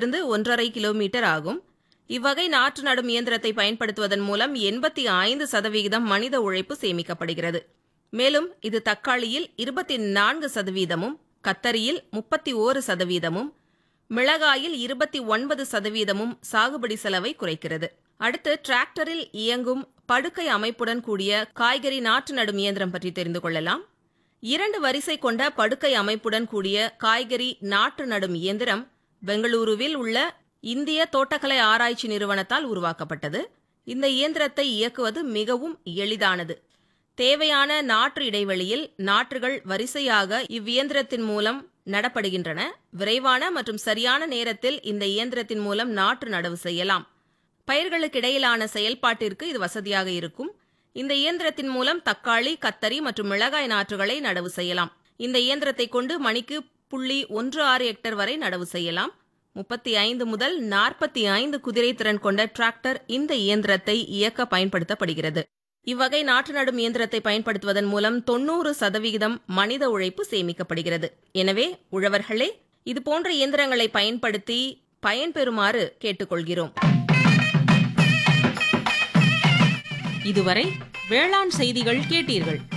கிலோமீட்டரிலிருந்து ஒன்றரை கிலோமீட்டர் ஆகும் இவ்வகை நாற்று நடும் இயந்திரத்தை பயன்படுத்துவதன் மூலம் எண்பத்தி ஐந்து சதவிகிதம் மனித உழைப்பு சேமிக்கப்படுகிறது மேலும் இது தக்காளியில் இருபத்தி நான்கு சதவீதமும் கத்தரியில் முப்பத்தி ஓரு சதவீதமும் மிளகாயில் இருபத்தி ஒன்பது சதவீதமும் சாகுபடி செலவை குறைக்கிறது அடுத்து டிராக்டரில் இயங்கும் படுக்கை அமைப்புடன் கூடிய காய்கறி நாற்று நடும் இயந்திரம் பற்றி தெரிந்து கொள்ளலாம் இரண்டு வரிசை கொண்ட படுக்கை அமைப்புடன் கூடிய காய்கறி நாற்று நடும் இயந்திரம் பெங்களூருவில் உள்ள இந்திய தோட்டக்கலை ஆராய்ச்சி நிறுவனத்தால் உருவாக்கப்பட்டது இந்த இயந்திரத்தை இயக்குவது மிகவும் எளிதானது தேவையான நாற்று இடைவெளியில் நாற்றுகள் வரிசையாக இவ்வியந்திரத்தின் மூலம் நடப்படுகின்றன விரைவான மற்றும் சரியான நேரத்தில் இந்த இயந்திரத்தின் மூலம் நாற்று நடவு செய்யலாம் பயிர்களுக்கு இடையிலான செயல்பாட்டிற்கு இது வசதியாக இருக்கும் இந்த இயந்திரத்தின் மூலம் தக்காளி கத்தரி மற்றும் மிளகாய் நாற்றுகளை நடவு செய்யலாம் இந்த இயந்திரத்தை கொண்டு மணிக்கு புள்ளி ஒன்று ஆறு ஹெக்டர் வரை நடவு செய்யலாம் முப்பத்தி ஐந்து முதல் நாற்பத்தி ஐந்து குதிரை திறன் கொண்ட டிராக்டர் இந்த இயந்திரத்தை இயக்க பயன்படுத்தப்படுகிறது இவ்வகை நாற்று நடும் இயந்திரத்தை பயன்படுத்துவதன் மூலம் தொண்ணூறு சதவிகிதம் மனித உழைப்பு சேமிக்கப்படுகிறது எனவே உழவர்களே இதுபோன்ற இயந்திரங்களை பயன்படுத்தி பயன்பெறுமாறு கேட்டுக்கொள்கிறோம் இதுவரை வேளாண் செய்திகள் கேட்டீர்கள்